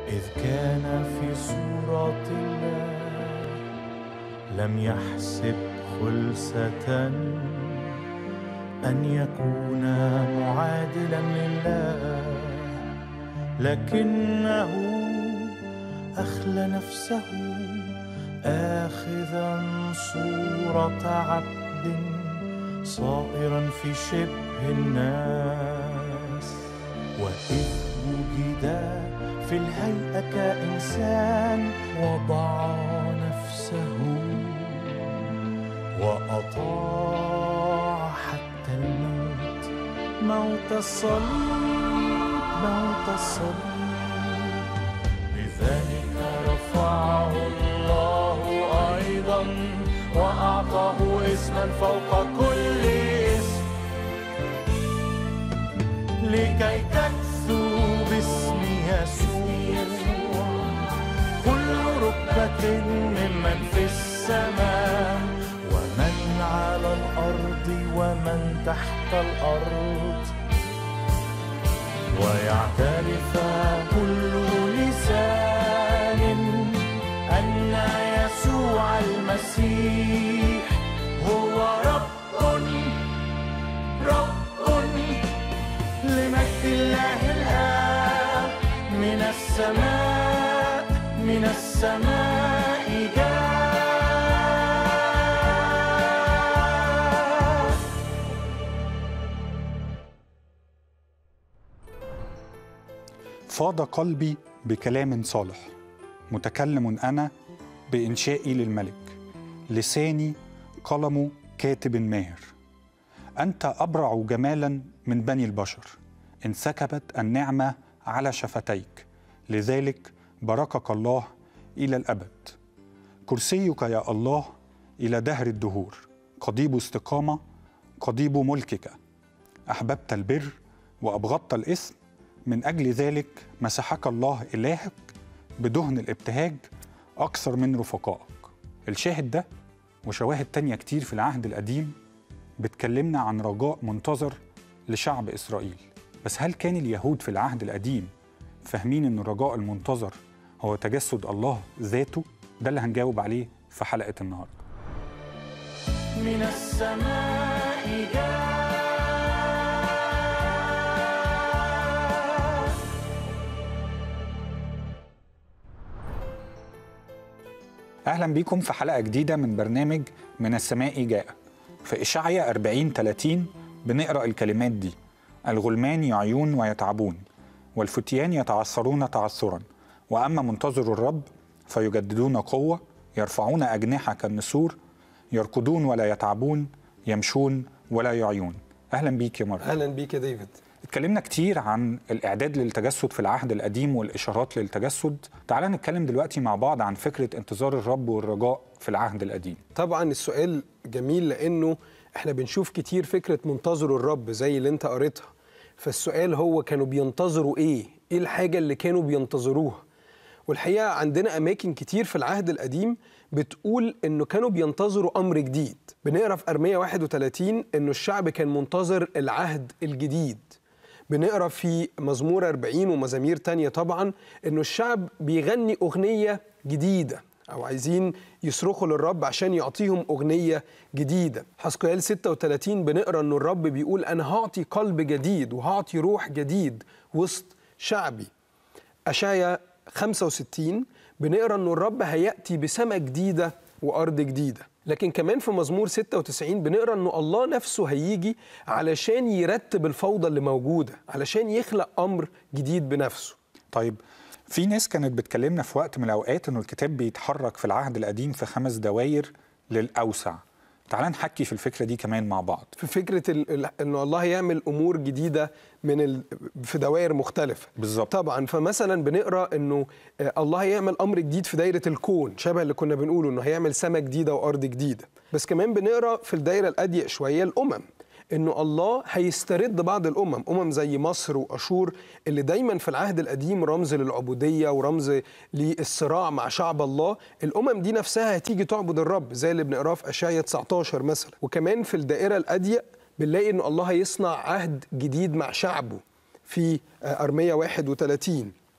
إذ كان في صورة الله لم يحسب خلسة أن يكون معادلا لله لكنه أخلى نفسه آخذا صورة عبد صائرا في شبه الناس وإذ وجد في الهيئة كإنسان وضع نفسه وأطاع حتى الموت موت الصليب موت الصليب لذلك رفعه الله أيضا وأعطاه اسما فوق كل اسم لكي تكثو باسم يسوع كل ركبة ممن في السماء ومن على الأرض ومن تحت الأرض ويعترف كل لسان أن يسوع المسيح هو رب رب لمجد الله الآب من السماء من السماء جاء فاض قلبي بكلام صالح متكلم انا بانشائي للملك لساني قلم كاتب ماهر انت ابرع جمالا من بني البشر انسكبت النعمه على شفتيك لذلك باركك الله الى الابد كرسيك يا الله الى دهر الدهور قضيب استقامه قضيب ملكك احببت البر وابغضت الاثم من اجل ذلك مسحك الله الهك بدهن الابتهاج اكثر من رفقائك الشاهد ده وشواهد تانية كتير في العهد القديم بتكلمنا عن رجاء منتظر لشعب اسرائيل بس هل كان اليهود في العهد القديم فاهمين ان الرجاء المنتظر هو تجسد الله ذاته ده اللي هنجاوب عليه في حلقه النهارده من السماء جاء اهلا بيكم في حلقه جديده من برنامج من السماء جاء في اشعيا 40 30 بنقرا الكلمات دي الغلمان يعيون ويتعبون والفتيان يتعثرون تعثرا واما منتظر الرب فيجددون قوه يرفعون اجنحه كالنسور يركضون ولا يتعبون يمشون ولا يعيون اهلا بيك يا مره اهلا بيك يا ديفيد اتكلمنا كتير عن الإعداد للتجسد في العهد القديم والإشارات للتجسد تعال نتكلم دلوقتي مع بعض عن فكرة انتظار الرب والرجاء في العهد القديم طبعا السؤال جميل لانه احنا بنشوف كتير فكره منتظروا الرب زي اللي انت قريتها فالسؤال هو كانوا بينتظروا ايه ايه الحاجه اللي كانوا بينتظروها والحقيقه عندنا اماكن كتير في العهد القديم بتقول انه كانوا بينتظروا امر جديد بنقرا في ارميه 31 انه الشعب كان منتظر العهد الجديد بنقرا في مزمور 40 ومزامير تانية طبعا انه الشعب بيغني اغنيه جديده او عايزين يصرخوا للرب عشان يعطيهم اغنيه جديده حسقيال 36 بنقرا انه الرب بيقول انا هعطي قلب جديد وهعطي روح جديد وسط شعبي اشعيا 65 بنقرا انه الرب هياتي بسماء جديده وارض جديده لكن كمان في مزمور 96 بنقرا انه الله نفسه هيجي علشان يرتب الفوضى اللي موجوده علشان يخلق امر جديد بنفسه طيب في ناس كانت بتكلمنا في وقت من الأوقات إنه الكتاب بيتحرك في العهد القديم في خمس دواير للأوسع تعال نحكي في الفكرة دي كمان مع بعض في فكره ال- ال- انه الله يعمل امور جديده من ال... في دوائر مختلفه بالظبط. طبعا فمثلا بنقرا انه آه، الله هيعمل امر جديد في دايره الكون شبه اللي كنا بنقوله انه هيعمل سماء جديده وارض جديده بس كمان بنقرا في الدايره الاضيق شويه الامم انه الله هيسترد بعض الامم امم زي مصر واشور اللي دايما في العهد القديم رمز للعبوديه ورمز للصراع مع شعب الله الامم دي نفسها هتيجي تعبد الرب زي اللي بنقراه في اشعيا 19 مثلا وكمان في الدائره الاضيق بنلاقي انه الله هيصنع عهد جديد مع شعبه في آه، ارميه 31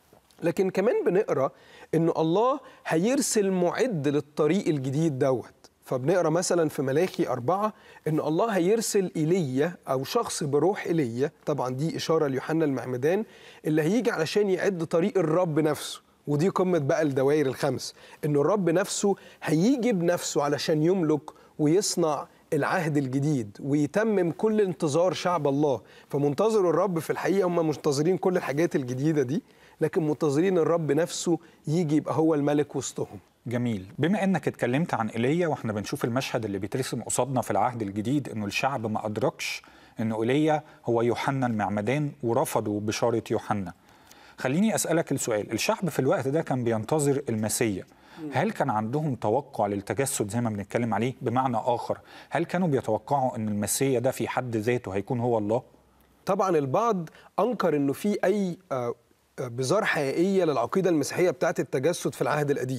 لكن كمان بنقرا ان الله هيرسل معد للطريق الجديد دوت فبنقرا مثلا في ملاخي أربعة إن الله هيرسل إيليا أو شخص بروح إيليا طبعا دي إشارة ليوحنا المعمدان اللي هيجي علشان يعد طريق الرب نفسه ودي قمة بقى الدوائر الخمس إنه الرب نفسه هيجي بنفسه علشان يملك ويصنع العهد الجديد ويتمم كل انتظار شعب الله فمنتظر الرب في الحقيقة هم منتظرين كل الحاجات الجديدة دي لكن منتظرين الرب نفسه يجي يبقى هو الملك وسطهم جميل بما انك اتكلمت عن ايليا واحنا بنشوف المشهد اللي بيترسم قصادنا في العهد الجديد انه الشعب ما ادركش انه ايليا هو يوحنا المعمدان ورفضوا بشاره يوحنا خليني اسالك السؤال الشعب في الوقت ده كان بينتظر المسيا هل كان عندهم توقع للتجسد زي ما بنتكلم عليه بمعنى اخر هل كانوا بيتوقعوا ان المسيا ده في حد ذاته هيكون هو الله طبعا البعض انكر انه في اي آه، آه، بذار حقيقيه للعقيده المسيحيه بتاعه التجسد في العهد القديم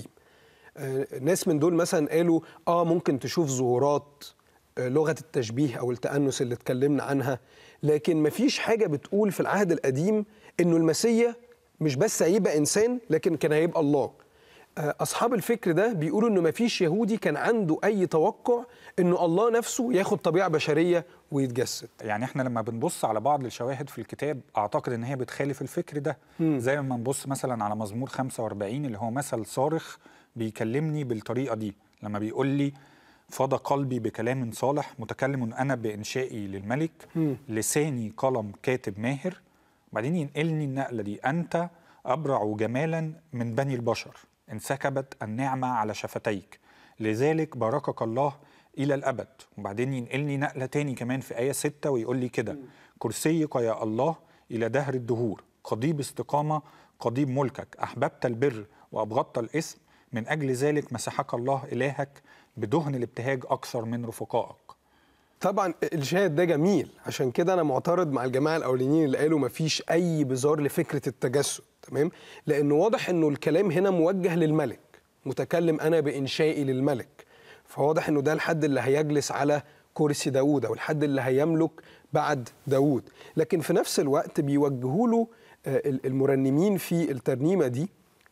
آه، ناس من دول مثلا قالوا اه ممكن تشوف ظهورات آه، لغه التشبيه او التانس اللي اتكلمنا عنها لكن مفيش حاجه بتقول في العهد القديم انه المسيا مش بس هيبقى انسان لكن كان هيبقى الله آه، اصحاب الفكر ده بيقولوا انه مفيش يهودي كان عنده اي توقع انه الله نفسه ياخد طبيعه بشريه ويتجسد يعني احنا لما بنبص على بعض الشواهد في الكتاب اعتقد ان هي بتخالف الفكر ده مم. زي ما نبص مثلا على مزمور 45 اللي هو مثل صارخ بيكلمني بالطريقه دي لما بيقول لي فاض قلبي بكلام صالح متكلم انا بانشائي للملك مم. لساني قلم كاتب ماهر بعدين ينقلني النقله دي انت ابرع جمالا من بني البشر انسكبت النعمه على شفتيك لذلك باركك الله الى الابد وبعدين ينقلني نقله تاني كمان في ايه ستة ويقول لي كده كرسيك يا الله الى دهر الدهور قضيب استقامه قضيب ملكك احببت البر وابغضت الاسم من اجل ذلك مسحك الله الهك بدهن الابتهاج اكثر من رفقائك طبعا الشاهد ده جميل عشان كده انا معترض مع الجماعه الاولانيين اللي قالوا مفيش اي بزار لفكره التجسد تمام لانه واضح انه الكلام هنا موجه للملك متكلم انا بانشائي للملك فواضح انه ده الحد اللي هيجلس على كرسي داوود او الحد اللي هيملك بعد داوود لكن في نفس الوقت بيوجهوا له آه، المرنمين في الترنيمه دي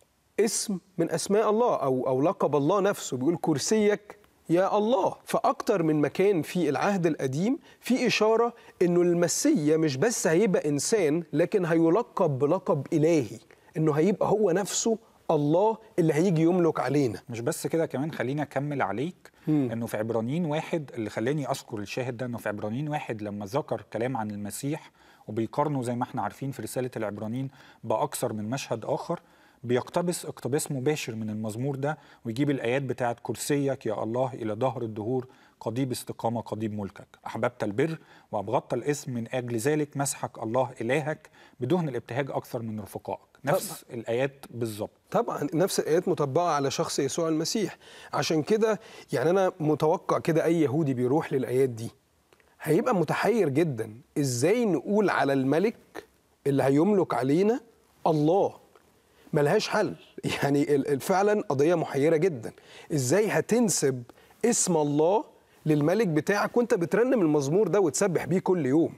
اسم من اسماء الله او او لقب الله نفسه بيقول كرسيك يا الله فاكتر من مكان في العهد القديم في اشاره انه المسيا مش بس هيبقى انسان لكن هيلقب بلقب الهي انه هيبقى هو نفسه الله اللي هيجي يملك علينا مش بس كده كمان خلينا اكمل عليك مم. انه في عبرانيين واحد اللي خلاني اذكر الشاهد ده انه في عبرانيين واحد لما ذكر كلام عن المسيح وبيقارنه زي ما احنا عارفين في رساله العبرانيين باكثر من مشهد اخر بيقتبس اقتباس مباشر من المزمور ده ويجيب الايات بتاعت كرسيك يا الله الى ظهر الدهور قضيب استقامه قضيب ملكك احببت البر وابغضت الاسم من اجل ذلك مسحك الله الهك بدهن الابتهاج اكثر من رفقائك نفس الايات بالظبط طبعا نفس الايات مطبقه على شخص يسوع المسيح عشان كده يعني انا متوقع كده اي يهودي بيروح للايات دي هيبقى متحير جدا ازاي نقول على الملك اللي هيملك علينا الله ملهاش حل يعني ال- ال- فعلا قضيه محيره جدا ازاي هتنسب اسم الله للملك بتاعك وانت بترنم المزمور ده وتسبح بيه كل يوم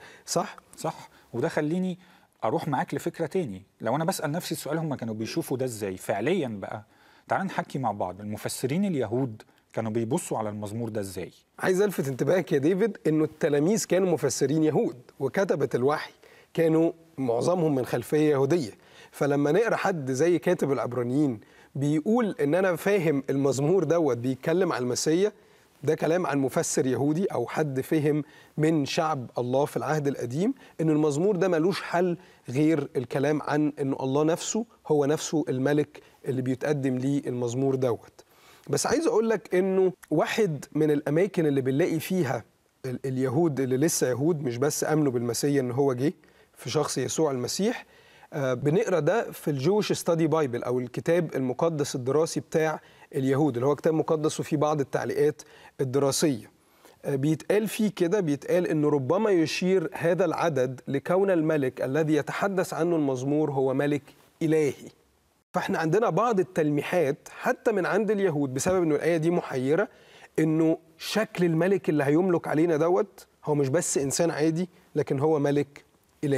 صح صح وده خليني اروح معاك لفكره تاني لو انا بسال نفسي السؤال هم كانوا بيشوفوا ده ازاي فعليا بقى تعال نحكي مع بعض المفسرين اليهود كانوا بيبصوا على المزمور ده ازاي عايز الفت انتباهك يا ديفيد انه التلاميذ كانوا مفسرين يهود وكتبه الوحي كانوا معظمهم من خلفيه يهوديه فلما نقرا حد زي كاتب العبرانيين بيقول ان انا فاهم المزمور دوت بيتكلم عن المسيا ده كلام عن مفسر يهودي او حد فهم من شعب الله في العهد القديم ان المزمور ده ملوش حل غير الكلام عن ان الله نفسه هو نفسه الملك اللي بيتقدم ليه المزمور دوت بس عايز اقول لك انه واحد من الاماكن اللي بنلاقي فيها ال- اليهود اللي لسه يهود مش بس امنوا بالمسيا ان هو جه في شخص يسوع المسيح آه، بنقرا ده في الجوش ستادي بايبل او الكتاب المقدس الدراسي بتاع اليهود اللي هو كتاب مقدس وفيه بعض التعليقات الدراسيه آه، بيتقال فيه كده بيتقال انه ربما يشير هذا العدد لكون الملك الذي يتحدث عنه المزمور هو ملك الهي فاحنا عندنا بعض التلميحات حتى من عند اليهود بسبب انه الايه دي محيره انه شكل الملك اللي هيملك علينا دوت هو مش بس انسان عادي لكن هو ملك الهي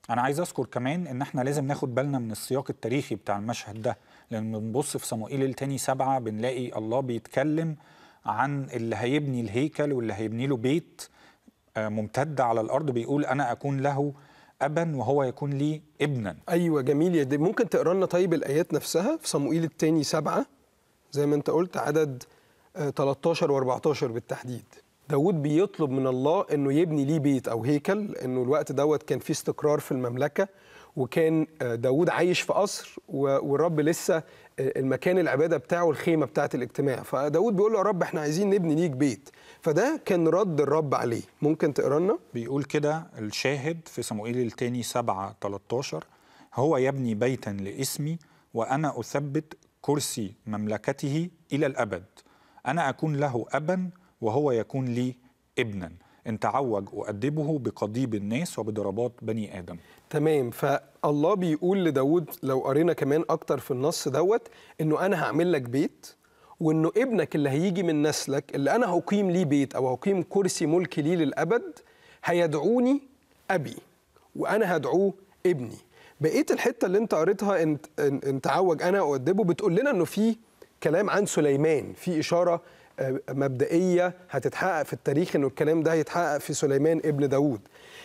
انا عايز اذكر كمان ان احنا لازم ناخد بالنا من السياق التاريخي بتاع المشهد ده لان بنبص في صموئيل التاني سبعة بنلاقي الله بيتكلم عن اللي هيبني الهيكل واللي هيبني له بيت آه، ممتد على الارض بيقول انا اكون له ابا وهو يكون لي ابنا ايوه جميل يا دي ممكن تقرا لنا طيب الايات نفسها في صموئيل الثاني سبعة زي ما انت قلت عدد آه، 13 و14 بالتحديد داود بيطلب من الله انه يبني ليه بيت او هيكل لانه الوقت دوت كان فيه استقرار في المملكه وكان آه، داود عايش في قصر و- والرب لسه آه، المكان العباده بتاعه الخيمه بتاعه الاجتماع فداود بيقول له يا رب احنا عايزين نبني ليك بيت فده كان رد الرب عليه ممكن تقرا لنا بيقول كده الشاهد في صموئيل التاني سبعة 13 هو يبني بيتا لاسمي وأنا أثبت كرسي مملكته إلى الأبد أنا أكون له أبا وهو يكون لي ابنا إن تعوج أؤدبه بقضيب الناس وبضربات بني آدم تمام فالله بيقول لداود لو قرينا كمان اكتر في النص دوت انه انا هعمل لك بيت وانه ابنك اللي هيجي من نسلك اللي انا هقيم ليه بيت او هقيم كرسي ملكي ليه للابد هيدعوني ابي وانا هدعوه ابني بقيه الحته اللي انت قريتها انت ان إن تعوج انا اؤدبه بتقول لنا انه في كلام عن سليمان في اشاره آه، مبدئيه هتتحقق في التاريخ انه الكلام ده هيتحقق في سليمان ابن داود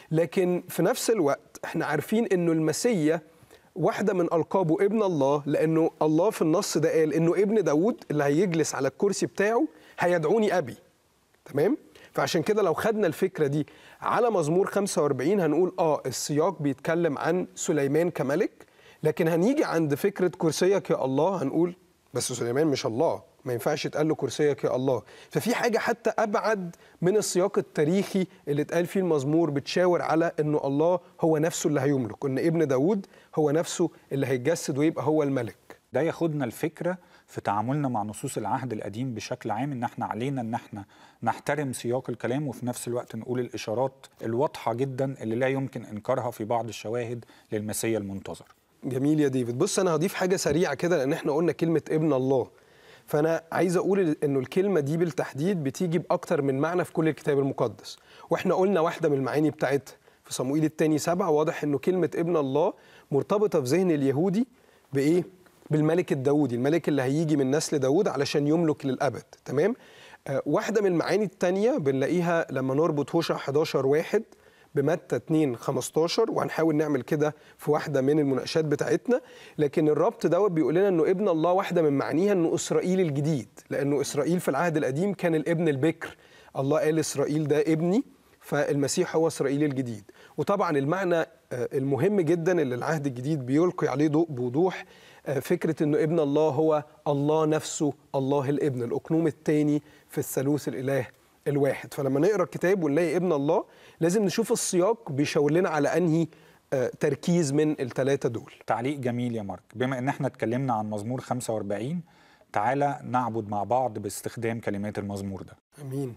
لكن في نفس الوقت احنا عارفين انه المسيا واحده من القابه ابن الله لانه الله في النص ده قال انه ابن داود اللي هيجلس على الكرسي بتاعه هيدعوني ابي تمام فعشان كده لو خدنا الفكره دي على مزمور 45 هنقول اه السياق بيتكلم عن سليمان كملك لكن هنيجي عند فكره كرسيك يا الله هنقول بس سليمان مش الله ما ينفعش يتقال له كرسيك يا الله ففي حاجه حتى ابعد من السياق التاريخي اللي اتقال فيه المزمور بتشاور على انه الله هو نفسه اللي هيملك ان ابن داود هو نفسه اللي هيتجسد ويبقى هو الملك ده ياخدنا الفكرة في تعاملنا مع نصوص العهد القديم بشكل عام ان احنا علينا ان احنا نحترم سياق الكلام وفي نفس الوقت نقول الاشارات الواضحة جدا اللي لا يمكن انكارها في بعض الشواهد للمسيا المنتظر جميل يا ديفيد بص انا هضيف حاجه سريعه كده لان احنا قلنا كلمه ابن الله فانا عايز اقول انه الكلمه دي بالتحديد بتيجي باكتر من معنى في كل الكتاب المقدس واحنا قلنا واحده من المعاني بتاعتها في صموئيل الثاني سبعة واضح انه كلمه ابن الله مرتبطه في ذهن اليهودي بايه بالملك الداودي الملك اللي هيجي من نسل داود علشان يملك للابد تمام آه واحده من المعاني الثانيه بنلاقيها لما نربط هوشع 11 واحد بمتى 2 15 وهنحاول نعمل كده في واحده من المناقشات بتاعتنا لكن الربط دوت بيقول لنا انه ابن الله واحده من معانيها انه اسرائيل الجديد لانه اسرائيل في العهد القديم كان الابن البكر الله قال اسرائيل ده ابني فالمسيح هو اسرائيل الجديد وطبعا المعنى آه، المهم جدا اللي العهد الجديد بيلقي عليه ضوء بوضوح آه، فكره انه ابن الله هو الله نفسه الله الابن الاقنوم الثاني في الثالوث الاله الواحد فلما نقرا الكتاب ونلاقي ابن الله لازم نشوف السياق بيشاور لنا على انهي آه، تركيز من الثلاثه دول تعليق جميل يا مارك بما ان احنا اتكلمنا عن مزمور 45 تعالى نعبد مع بعض باستخدام كلمات المزمور ده امين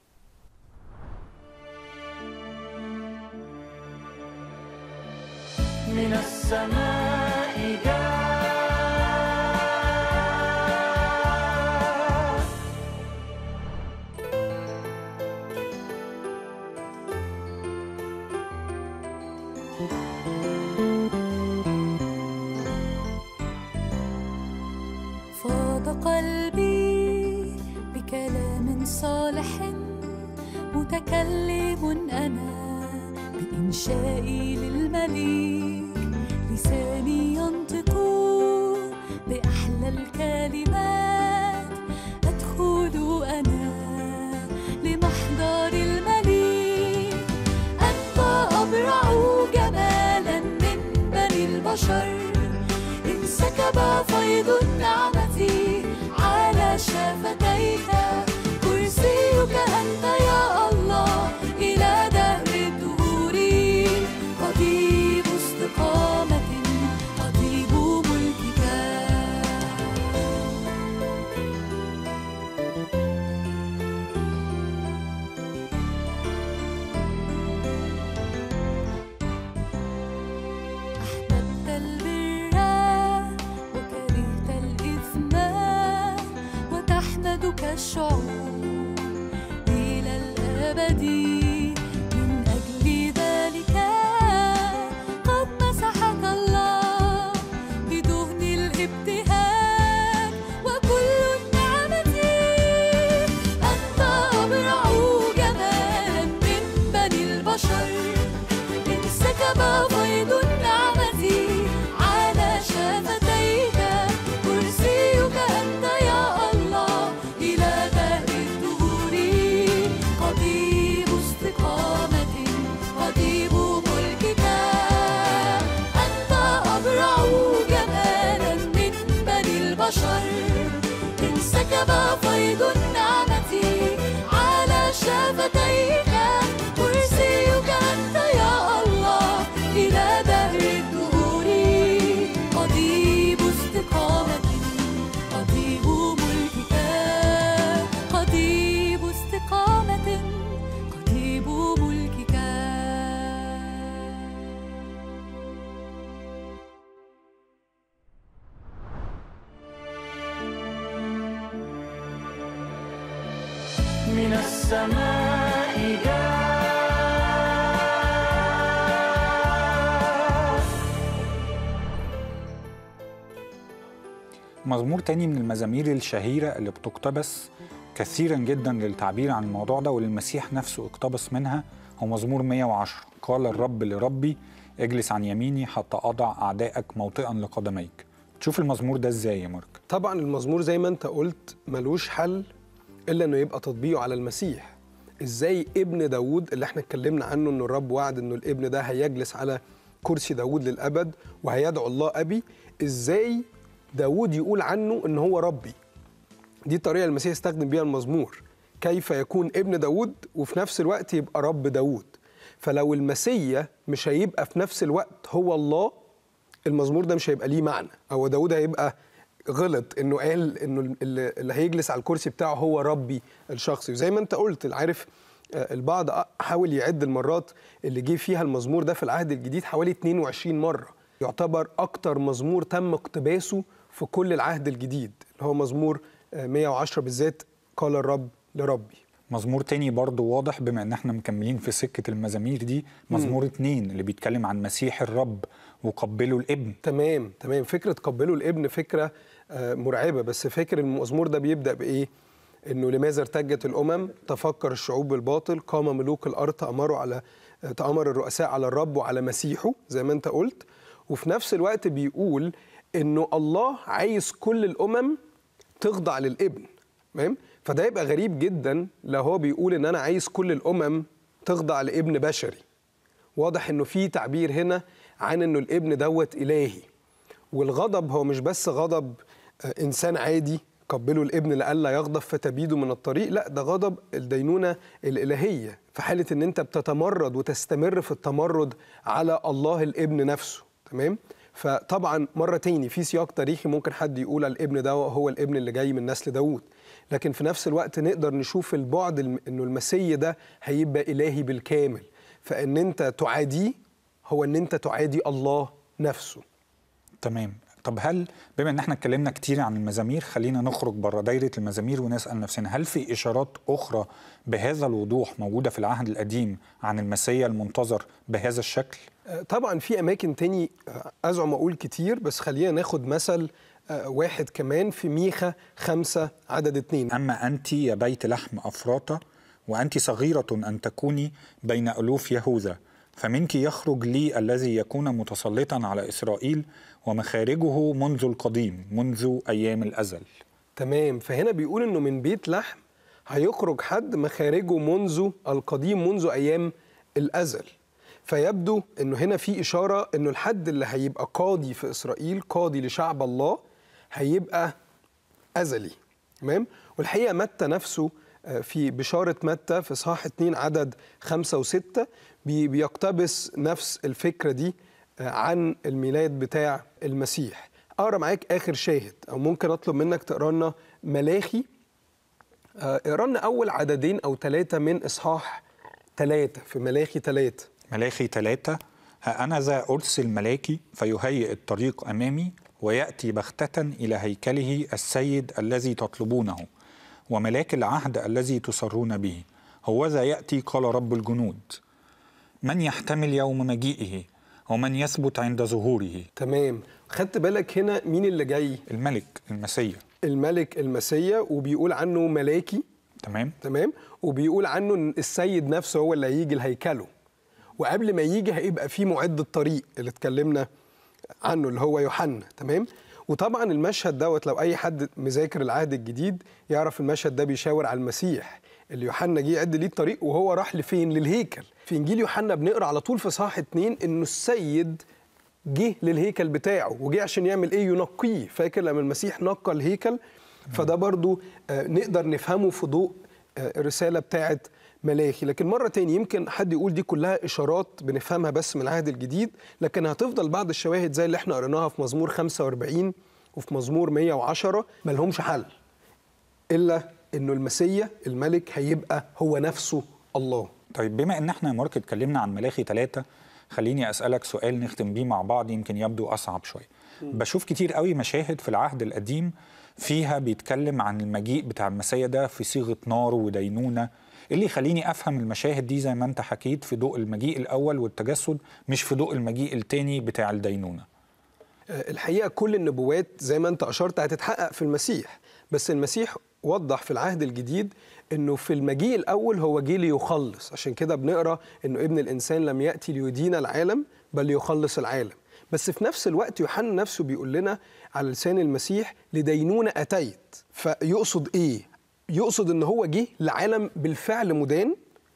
من السماء جاء فاض قلبي بكلام صالح متكلم أنا بإنشائي للملك لساني ينطق بأحلى الكلمات أدخل أنا لمحضر الملك أنت أبرع جمالا من بني البشر انسكب فيض النعمة على شفتيك كرسيك أنت يا الله إلى دهر الدهور قضيب استقامة قضيب ملكك أحببت البر وكرهت الإثم وتحمدك الشعوب إلى الأبد من أجل ذلك وجب فيض النعمة على شفتيك كرسيك أنت يا الله إلى دهر الدهور قضيب استقامة قضيب ملكك قضيب استقامة قضيب ملكك من السماء جاء مزمور تاني من المزامير الشهيرة اللي بتقتبس كثيرا جدا للتعبير عن الموضوع ده والمسيح نفسه اقتبس منها هو مزمور 110 قال الرب لربي اجلس عن يميني حتى أضع أعدائك موطئا لقدميك تشوف المزمور ده ازاي يا مارك طبعا المزمور زي ما انت قلت ملوش حل الا انه يبقى تطبيقه على المسيح ازاي ابن داود اللي احنا اتكلمنا عنه انه الرب وعد انه الابن ده هيجلس على كرسي داود للابد وهيدعو الله ابي ازاي داود يقول عنه ان هو ربي دي الطريقه اللي المسيح استخدم بيها المزمور كيف يكون ابن داود وفي نفس الوقت يبقى رب داود فلو المسيا مش هيبقى في نفس الوقت هو الله المزمور ده مش هيبقى ليه معنى هو داود هيبقى غلط انه قال انه اللي اللي هيجلس على الكرسي بتاعه هو ربي الشخصي وزي ما انت قلت عارف آه، البعض حاول يعد المرات اللي جه فيها المزمور ده في العهد الجديد حوالي 22 مره يعتبر اكتر مزمور تم اقتباسه في كل العهد الجديد اللي هو مزمور آه، 110 بالذات قال الرب لربي مزمور تاني برضو واضح بما ان احنا مكملين في سكة المزامير دي مزمور اتنين اللي بيتكلم عن مسيح الرب وقبلوا الابن تمام تمام فكره قبلوا الابن فكره آه، مرعبه بس فاكر المزمور ده بيبدا بايه انه لماذا ارتجت الامم تفكر الشعوب بالباطل قام ملوك الارض تامروا على آه، تامر الرؤساء على الرب وعلى مسيحه زي ما انت قلت وفي نفس الوقت بيقول انه الله عايز كل الامم تخضع للابن تمام فده يبقى غريب جدا لو هو بيقول ان انا عايز كل الامم تخضع لابن بشري واضح انه في تعبير هنا عن انه الابن دوت الهي والغضب هو مش بس غضب آه، انسان عادي قبلوا الابن لئلا يغضب فتبيدوا من الطريق لا ده غضب الدينونه الالهيه في حاله ان انت بتتمرد وتستمر في التمرد على الله الابن نفسه تمام فطبعا مره تاني في سياق تاريخي ممكن حد يقول الابن ده هو الابن اللي جاي من نسل داوود لكن في نفس الوقت نقدر نشوف البعد الم- انه المسيح ده هيبقى الهي بالكامل فان انت تعاديه هو ان انت تعادي الله نفسه تمام طب هل بما ان احنا اتكلمنا كتير عن المزامير خلينا نخرج بره دايره المزامير ونسال نفسنا هل في اشارات اخرى بهذا الوضوح موجوده في العهد القديم عن المسيا المنتظر بهذا الشكل آه، طبعا في اماكن تاني آه، ازعم اقول كتير بس خلينا ناخد مثل آه، واحد كمان في ميخا خمسة عدد اتنين اما انت يا بيت لحم افراطه وانت صغيره ان تكوني بين الوف يهوذا فمنك يخرج لي الذي يكون متسلطا على اسرائيل ومخارجه منذ القديم منذ ايام الازل تمام فهنا بيقول انه من بيت لحم هيخرج حد مخارجه منذ القديم منذ ايام الازل فيبدو انه هنا في اشاره انه الحد اللي هيبقى قاضي في اسرائيل قاضي لشعب الله هيبقى ازلي تمام والحقيقه متى نفسه آه، في بشاره متى في صحاح 2 عدد خمسة وستة بي- بيقتبس نفس الفكره دي آه، عن الميلاد بتاع المسيح اقرا معاك اخر شاهد او ممكن اطلب منك تقرا لنا ملاخي آه، اقرا لنا اول عددين او ثلاثه من اصحاح ثلاثه في ملاخي ثلاثه ملاخي ثلاثة ها أنا ذا أرسل ملاكي فيهيئ الطريق أمامي ويأتي بغتة إلى هيكله السيد الذي تطلبونه وملاك العهد الذي تسرون به هوذا يأتي قال رب الجنود من يحتمل يوم مجيئه ومن يثبت عند ظهوره تمام خدت بالك هنا مين اللي جاي الملك المسيح الملك المسيا وبيقول عنه ملاكي تمام تمام وبيقول عنه ان السيد نفسه هو اللي هيجي لهيكله وقبل ما يجي هيبقى في معد الطريق اللي اتكلمنا عنه اللي هو يوحنا تمام وطبعا المشهد دوت لو اي حد مذاكر العهد الجديد يعرف المشهد ده بيشاور على المسيح اللي يوحنا جه يعد ليه الطريق وهو راح لفين للهيكل في انجيل يوحنا بنقرا على طول في صح اتنين انه السيد جه للهيكل بتاعه وجه عشان يعمل ايه ينقيه فاكر لما المسيح نقى الهيكل فده برضو آه، نقدر نفهمه في ضوء آه، الرسالة بتاعت ملاخي لكن مرة تاني يمكن حد يقول دي كلها إشارات بنفهمها بس من العهد الجديد لكن هتفضل بعض الشواهد زي اللي احنا قريناها في مزمور 45 وفي مزمور 110 ملهمش حل إلا إنه المسيا الملك هيبقى هو نفسه الله طيب بما ان احنا يا مارك اتكلمنا عن ملاخي ثلاثة خليني اسالك سؤال نختم بيه مع بعض يمكن يبدو اصعب شويه بشوف كتير قوي مشاهد في العهد القديم فيها بيتكلم عن المجيء بتاع المسيا ده في صيغه نار ودينونه اللي يخليني افهم المشاهد دي زي ما انت حكيت في ضوء المجيء الاول والتجسد مش في ضوء المجيء التاني بتاع الدينونه آه، الحقيقه كل النبوات زي ما انت اشرت هتتحقق في المسيح بس المسيح وضح في العهد الجديد انه في المجيء الاول هو جه ليخلص عشان كده بنقرا انه ابن الانسان لم ياتي ليدين العالم بل ليخلص العالم بس في نفس الوقت يوحنا نفسه بيقول لنا على لسان المسيح لدينونة أتيت فيقصد إيه؟ يقصد إن هو جه لعالم بالفعل مدان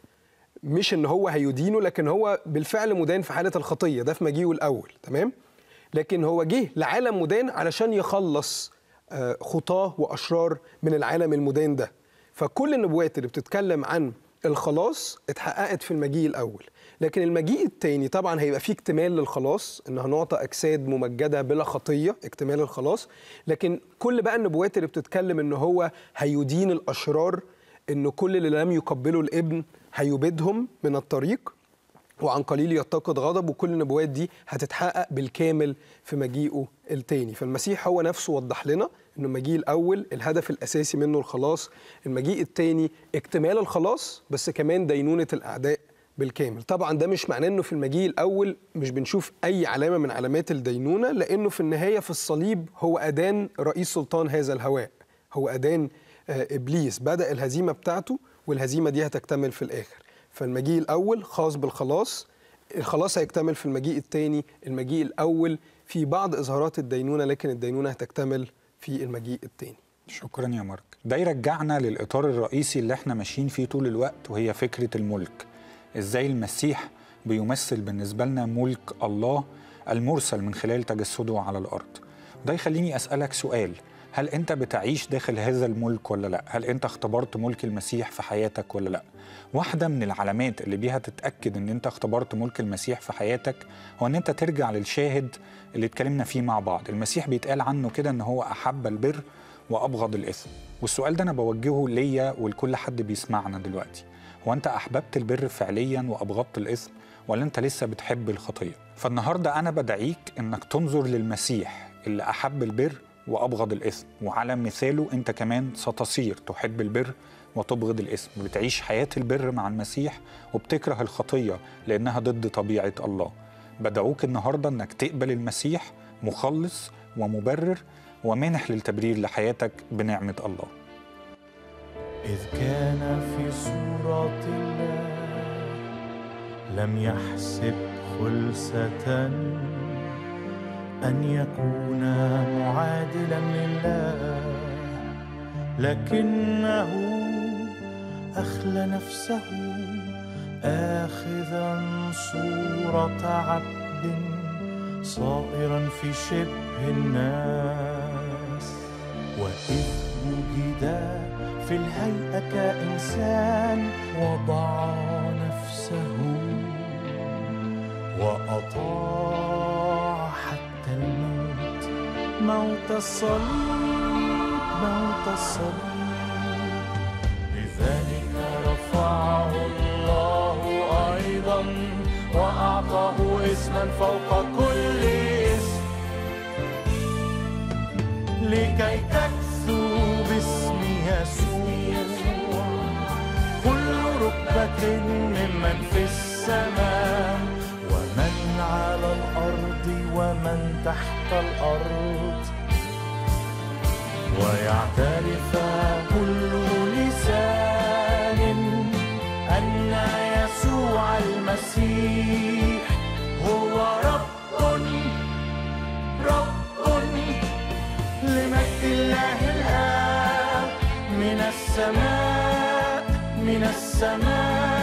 مش ان هو هيدينه لكن هو بالفعل مدان في حاله الخطيه ده في مجيئه الاول تمام لكن هو جه لعالم مدان علشان يخلص آه، خطاه واشرار من العالم المدان ده فكل النبوات اللي بتتكلم عن الخلاص اتحققت في المجيء الاول لكن المجيء الثاني طبعا هيبقى فيه اكتمال للخلاص ان هنعطى اجساد ممجده بلا خطيه اكتمال الخلاص لكن كل بقى النبوات اللي بتتكلم ان هو هيدين الاشرار انه كل اللي لم يقبلوا الابن هيبيدهم من الطريق وعن قليل يتقد غضب وكل النبوات دي هتتحقق بالكامل في مجيئه التاني فالمسيح هو نفسه وضح لنا انه المجيء الاول الهدف الاساسي منه الخلاص المجيء التاني اكتمال الخلاص بس كمان دينونه الاعداء بالكامل طبعا ده مش معناه انه في المجيء الاول مش بنشوف اي علامه من علامات الدينونه لانه في النهايه في الصليب هو ادان رئيس سلطان هذا الهواء هو ادان آه، ابليس بدا الهزيمه بتاعته والهزيمه دي هتكتمل في الاخر فالمجيء الاول خاص بالخلاص الخلاص هيكتمل في المجيء الثاني المجيء الاول في بعض اظهارات الدينونه لكن الدينونه هتكتمل في المجيء الثاني شكرا يا مارك ده يرجعنا للإطار الرئيسي اللي احنا ماشيين فيه طول الوقت وهي فكرة الملك ازاي المسيح بيمثل بالنسبة لنا ملك الله المرسل من خلال تجسده على الأرض ده يخليني أسألك سؤال هل أنت بتعيش داخل هذا الملك ولا لا؟ هل أنت اختبرت ملك المسيح في حياتك ولا لا؟ واحدة من العلامات اللي بيها تتأكد أن أنت اختبرت ملك المسيح في حياتك هو أن أنت ترجع للشاهد اللي اتكلمنا فيه مع بعض المسيح بيتقال عنه كده أن هو أحب البر وأبغض الإثم والسؤال ده أنا بوجهه ليا ولكل حد بيسمعنا دلوقتي هو أنت أحببت البر فعليا وأبغضت الإثم ولا أنت لسه بتحب الخطية فالنهاردة أنا بدعيك أنك تنظر للمسيح اللي أحب البر وأبغض الإثم وعلى مثاله أنت كمان ستصير تحب البر وتبغض الإثم بتعيش حياة البر مع المسيح وبتكره الخطية لأنها ضد طبيعة الله بدعوك النهاردة أنك تقبل المسيح مخلص ومبرر ومانح للتبرير لحياتك بنعمة الله إذ كان في صورة الله لم يحسب خلسة أن يكون معادلا لله لكنه أخلى نفسه آخذا صورة عبد صائرا في شبه الناس وإذ وجد في الهيئة كإنسان وضع نفسه وأطاع حتى الموت موت الصليب موت الصليب لذلك رفعه الله أيضا وأعطاه اسما فوق كل اسم لكي تكثو باسم يسوع كل ركبة ممن في السماء ومن على الأرض ومن تحت الأرض ويعترف كل لسان أن يسوع المسيح هو رب رب لمجد الله الآب من السماء من السماء